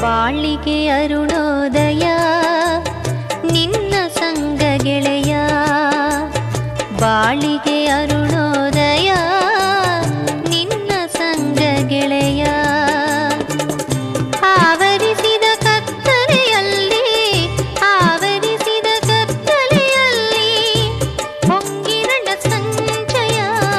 ಬಾಳಿಗೆ ಅರುಣೋದಯ ನಿನ್ನ ಸಂಗ ಗೆಳೆಯ ಬಾಳಿಗೆ ಅರುಣೋದಯ ನಿನ್ನ ಸಂಗ ಗೆಳೆಯ ಆವರಿಸಿದ ಕತ್ತಲೆಯಲ್ಲಿ ಆವರಿಸಿದ ಕತ್ತಲೆಯಲ್ಲಿ ಹೊಂಗಿರಣ ಸಂಚಯ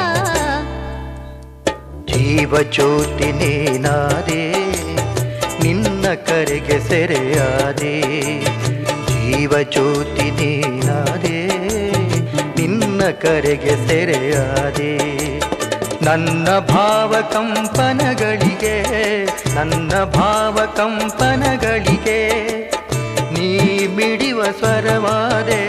ಜೀವಜ್ಯೋತಿ ನೀನಾದೆ ನಿನ್ನ ಕರೆಗೆ ಸೆರೆಯಾದೆ ಜೀವಜ್ಯೋತಿ ನೀನಾದೆ ನಿನ್ನ ಕರೆಗೆ ಸೆರೆಯಾದೆ ನನ್ನ ಭಾವ ಕಂಪನಗಳಿಗೆ ನನ್ನ ಭಾವ ಕಂಪನಗಳಿಗೆ ನೀ ಮಿಡಿವ ಸ್ವರವಾದೆ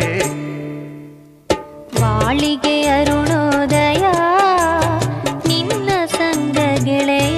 ಬಾಳಿಗೆ ಅರುಣೋದಯ ನಿನ್ನ ಸಂಗ ಗೆಳೆಯ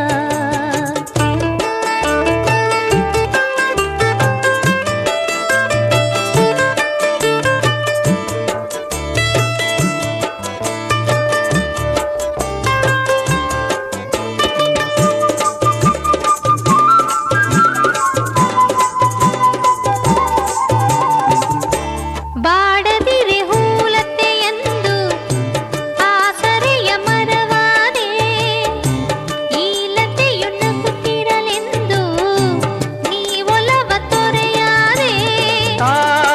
ಬಾಡದಿರೆ ಹೂಲತೆ ಎಂದು ಆಸರೆಯ ಮರವಾದೆ ಈ ಲತೆಯು ನಗುತ್ತಿರಲೆಂದು ನೀ ಒಲವ ತೊರೆಯಾದೆ ಆ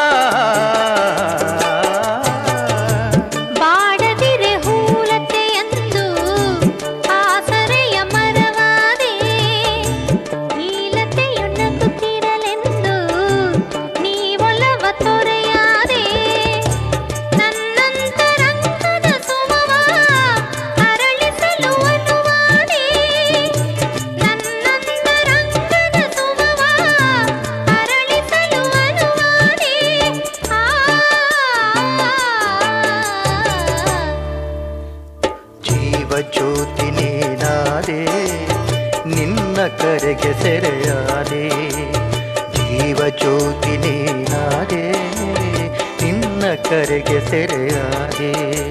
ಬಾಡದಿರೆ ಹೂಲತೆ ಎಂದು ಆಸರೆಯ ಮರವಾದೆ ಈ ಲತೆಯು ನಗುತ್ತಿರಲೆಂದು ನೀ ಒಲವ ತೊರೆಯಾದೆ ನನ್ನಂತರಂಗದ ಸುಮವ ಅರಳಿಸಲು ಅನುವಾದೆ ನನ್ನಂತರಂಗದ ಸುಮವ ಅರಳಿಸಲು ಅನುವಾದೆ ಆ ಜೀವಜ್ಯೋತಿ ನೀನಾದೆ ನಿನ್ನ ಕರೆಗೆ ಸೆರೆಯಾದೆ ಜೀವಜ್ಯೋತಿ ನೀನಾದೆ ನಿನ್ನ ಕರೆಗೆ ಸೆರೆಯಾದೆ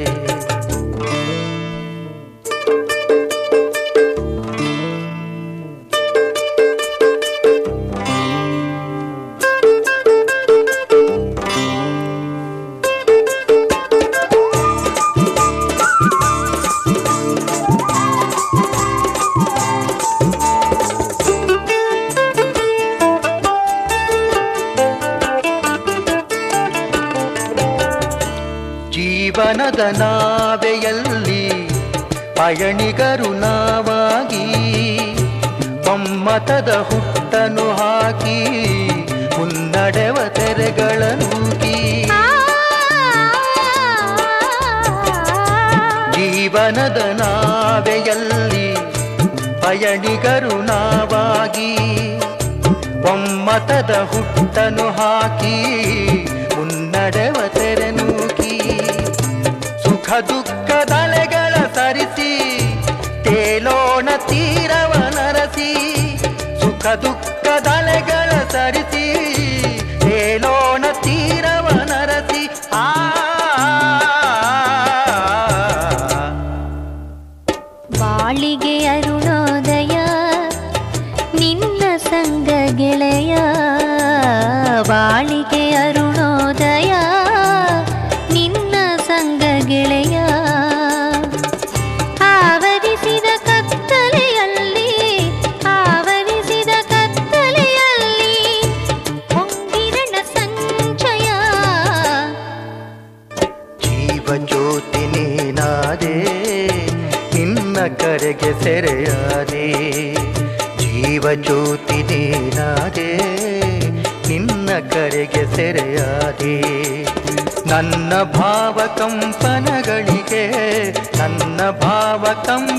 ಜೀವನದ ನಾವೆಯಲ್ಲಿ ಪಯಣಿಗರು ನಾವಾಗಿ ಒಮ್ಮತದ ಹುಟ್ಟನು ಹಾಕಿ ಮುನ್ನಡೆವ ತೆರೆಗಳನೂಕಿ ಜೀವನದ ನಾವೆಯಲ್ಲಿ ಪಯಣಿಗರು ನಾವಾಗಿ ಒಮ್ಮತದ ಹುಟ್ಟನು ಹಾಕಿ ಮುನ್ನಡೆವ ತೆರೆನೂಕಿ ಸುಖ ದುಃಖದಲೆಗಳ ಸರಿಸಿ ತೇಲೋಣ ತೀರವ ನರಸಿ ಸುಖ ದುಃಖದಲೆಗಳ ಸರಿಸಿ ತೇಲೋಣ ತೀರವ ನರಸಿ ಆ ಬಾಳಿಗೆ ಅರುಣೋದಯ ನಿನ್ನ ಸಂಗ ಗೆಳೆಯ ಬಾಳಿಗೆ ಅರುಣೋದಯ ನಿನ್ನ ಸಂಗ ಗೆಳೆಯ ಆವರಿಸಿದ ಕತ್ತಲೆಯಲ್ಲಿ ಆವರಿಸಿದ ಕತ್ತಲೆಯಲ್ಲಿ ಹೊಂಗಿರಣ ಸಂಚಯ ಜೀವಜ್ಯೋತಿ ನೀನಾದೆ ನಿನ್ನ ಕರೆಗೆ ಸೆರೆಯಾದೆ ಜೀವಜ್ಯೋತಿ ನೀನಾದೆ ನಿನ್ನ ಕರೆಗೆ ಸೆರೆಯಾದೆ ನನ್ನ ಭಾವ ಕಂಪನಗಳಿಗೆ ನನ್ನ ಭಾವ ಕಂಪ